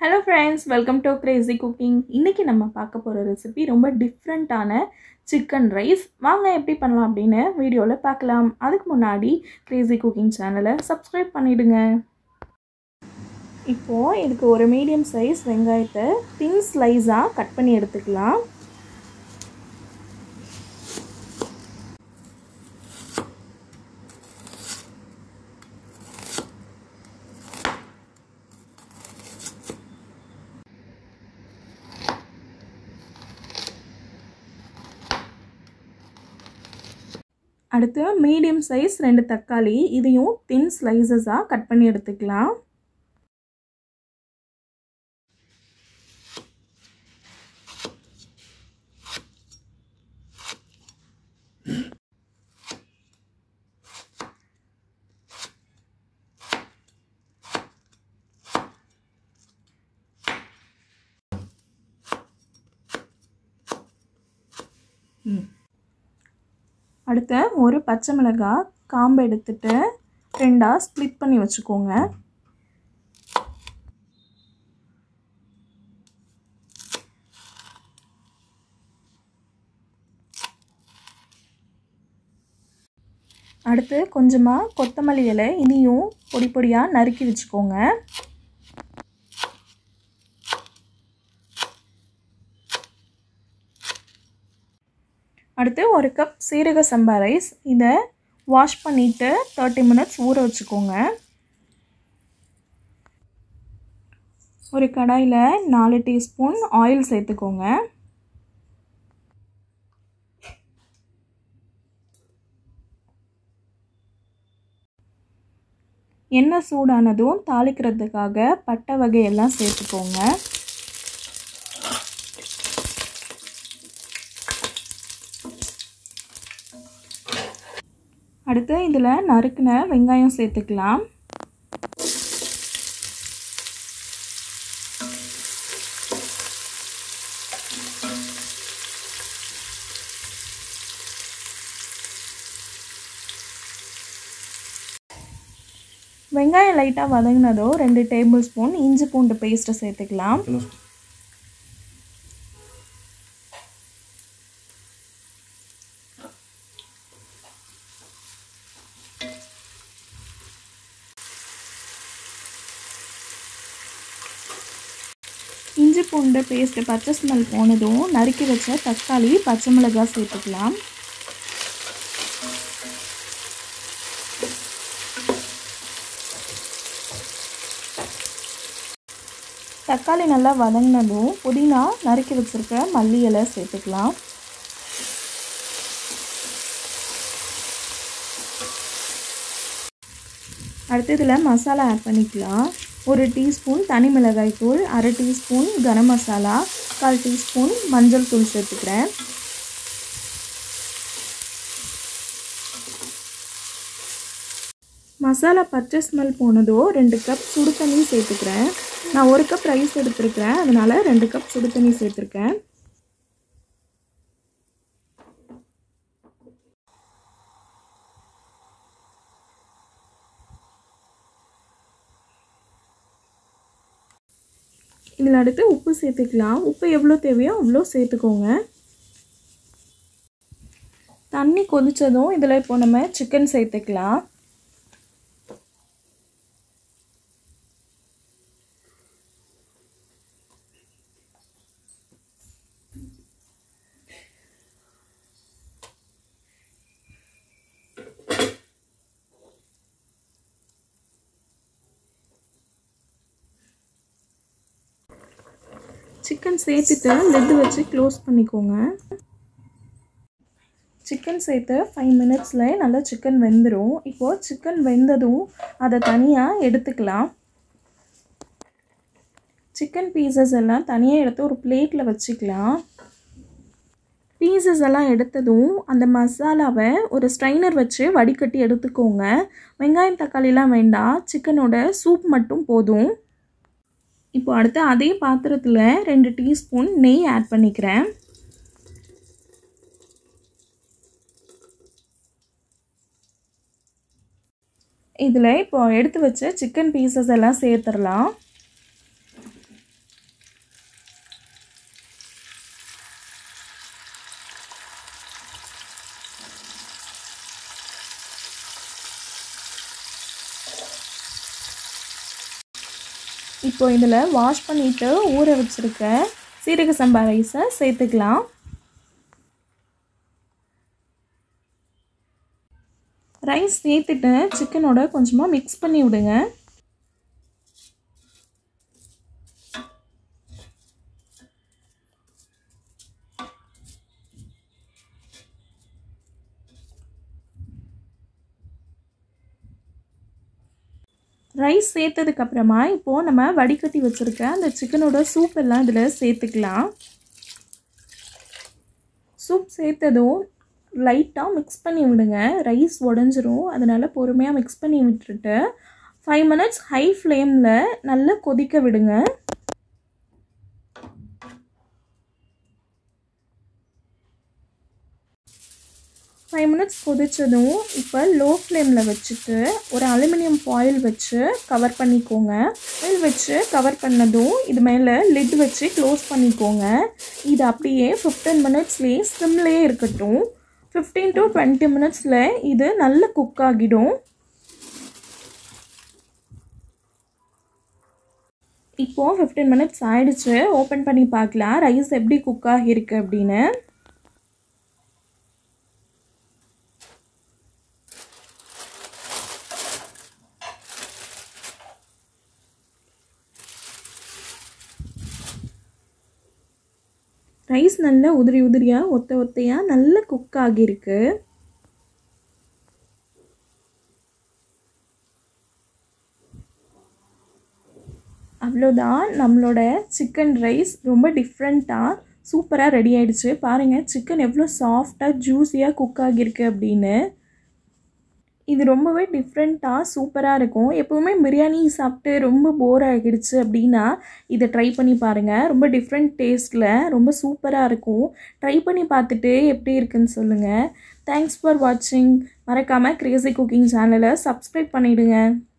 hello friends welcome to crazy cooking இன்றைக்கி நம்ம பார்க்க போகிற ரெசிபி ரொம்ப டிஃப்ரெண்ட்டான சிக்கன் ரைஸ் வாங்க எப்படி பண்ணலாம் அப்படின்னு வீடியோவில் பார்க்கலாம் அதுக்கு முன்னாடி கிரேசி குக்கிங் சேனலை சப்ஸ்கிரைப் பண்ணிவிடுங்க இப்போது இதுக்கு ஒரு மீடியம் சைஸ் வெங்காயத்தை தின் ஸ்லைஸாக கட் பண்ணி எடுத்துக்கலாம் அடுத்து மீடியம் சைஸ் ரெண்டு தக்காளி இதையும் தின் ஸ்லைசஸாக கட் பண்ணி எடுத்துக்கலாம் அடுத்து ஒரு பச்சை மிளகாய் காம்பு எடுத்துட்டு ரெண்டாக ஸ்ப்ளிட் பண்ணி வச்சுக்கோங்க அடுத்து கொஞ்சமாக கொத்தமல்லி இலை இனியும் பொடி பொடியாக நறுக்கி வச்சுக்கோங்க அடுத்து ஒரு கப் சீரக சம்பா ரைஸ் இதை வாஷ் பண்ணிவிட்டு தேர்ட்டி மினிட்ஸ் ஊற வச்சுக்கோங்க ஒரு கடாயில் நாலு டீஸ்பூன் ஆயில் சேர்த்துக்கோங்க எண்ணெய் சூடானதும் தாளிக்கிறதுக்காக பட்டை வகையெல்லாம் சேர்த்துக்கோங்க அடுத்து இதில் நறுக்கின வெங்காயம் சேர்த்துக்கலாம் வெங்காயம் லைட்டாக வதங்கினதோ ரெண்டு டேபிள் ஸ்பூன் இஞ்சி பூண்டு பேஸ்ட்டை சேர்த்துக்கலாம் இஞ்சி பூண்டு பேஸ்ட்டு பச்சை ஸ்மெல் போனதும் நறுக்கி வச்ச தக்காளி பச்சை மிளகாய் சேர்த்துக்கலாம் தக்காளி நல்லா வதங்கினதும் புதினா நறுக்கி வச்சுருக்க மல்லி இலை சேர்த்துக்கலாம் அடுத்து இதில் மசாலா ஆட் பண்ணிக்கலாம் ஒரு டீஸ்பூன் தனி மிளகாய் தூள் அரை டீஸ்பூன் கரம் மசாலா கால் டீஸ்பூன் மஞ்சள் தூள் சேர்த்துக்கிறேன் மசாலா பச்சை ஸ்மெல் போனதோ ரெண்டு கப் சுடு தண்ணி சேர்த்துக்கிறேன் நான் ஒரு கப் ரைஸ் எடுத்துருக்கிறேன் அதனால் ரெண்டு கப் சுடு தண்ணி சேர்த்துருக்கேன் இதில் அடுத்து உப்பு சேர்த்துக்கலாம் உப்பு எவ்வளோ தேவையோ அவ்வளோ சேர்த்துக்கோங்க தண்ணி கொதித்ததும் இதில் இப்போ நம்ம சிக்கன் சேர்த்துக்கலாம் சிக்கன் சேர்த்துட்டு லெட்டு வச்சு க்ளோஸ் பண்ணிக்கோங்க சிக்கன் சேர்த்து ஃபைவ் மினிட்ஸில் நல்லா சிக்கன் வெந்துடும் இப்போது சிக்கன் வெந்ததும் அதை தனியாக எடுத்துக்கலாம் சிக்கன் பீசஸ் எல்லாம் தனியாக எடுத்து ஒரு பிளேட்டில் வச்சுக்கலாம் பீசஸ் எல்லாம் எடுத்ததும் அந்த மசாலாவை ஒரு ஸ்ட்ரைனர் வச்சு வடிகட்டி எடுத்துக்கோங்க வெங்காயம் தக்காளிலாம் வேண்டாம் சிக்கனோட சூப் மட்டும் போதும் இப்போ அடுத்து அதே பாத்திரத்தில் ரெண்டு டீஸ்பூன் நெய் ஆட் பண்ணிக்கிறேன் இதில் இப்போ எடுத்து வச்ச சிக்கன் பீசஸ் எல்லாம் சேர்த்துடலாம் இப்போ இதில் வாஷ் பண்ணிவிட்டு ஊற வச்சுருக்க சீரக சம்பா ரைஸை சேர்த்துக்கலாம் ரைஸ் சேர்த்துட்டு சிக்கனோட கொஞ்சமாக மிக்ஸ் பண்ணி விடுங்க ரைஸ் சேர்த்ததுக்கப்புறமா இப்போது நம்ம வடிகட்டி வச்சுருக்க அந்த சிக்கனோட சூப் எல்லாம் இதில் சேர்த்துக்கலாம் சூப் சேர்த்ததும் லைட்டாக மிக்ஸ் பண்ணி விடுங்க ரைஸ் உடஞ்சிரும் அதனால் பொறுமையாக மிக்ஸ் பண்ணி விட்டுட்டு ஃபைவ் மினிட்ஸ் ஹை ஃப்ளேமில் நல்லா கொதிக்க விடுங்க ஃபைவ் மினிட்ஸ் கொதித்ததும் இப்போ லோ ஃப்ளேமில் வச்சுட்டு ஒரு அலுமினியம் ஃபாயில் வச்சு கவர் பண்ணிக்கோங்க ஃபாயில் வச்சு கவர் பண்ணதும் இது மேலே லிட் வச்சு க்ளோஸ் பண்ணிக்கோங்க இது அப்படியே ஃபிஃப்டீன் மினிட்ஸ்லேயே ஸ்லிம்லேயே இருக்கட்டும் ஃபிஃப்டீன் டு டுவெண்ட்டி மினிட்ஸில் இது நல்ல குக் ஆகிடும் இப்போது ஃபிஃப்டீன் மினிட்ஸ் ஆயிடுச்சு ஓப்பன் பண்ணி பார்க்கலாம் ரைஸ் எப்படி குக் ஆகியிருக்கு அப்படின்னு ரைஸ் நல்லா உதிரி உதிரியாக ஒத்த ஒத்தையாக நல்லா குக் ஆகியிருக்கு அவ்வளோதான் நம்மளோட சிக்கன் ரைஸ் ரொம்ப டிஃப்ரெண்ட்டாக சூப்பராக ரெடி ஆயிடுச்சு பாருங்கள் சிக்கன் எவ்வளோ சாஃப்டாக ஜூஸியாக குக் ஆகியிருக்கு அப்படின்னு இது ரொம்பவே டிஃப்ரெண்ட்டாக சூப்பராக இருக்கும் எப்போவுமே பிரியாணி சாப்பிட்டு ரொம்ப போர் ஆகிடுச்சு அப்படின்னா இதை ட்ரை பண்ணி பாருங்கள் ரொம்ப டிஃப்ரெண்ட் டேஸ்ட்டில் ரொம்ப சூப்பராக இருக்கும் ட்ரை பண்ணி பார்த்துட்டு எப்படி இருக்குன்னு சொல்லுங்கள் தேங்க்ஸ் ஃபார் வாட்சிங் மறக்காமல் க்ரேசி குக்கிங் சேனலை சப்ஸ்கிரைப் பண்ணிவிடுங்க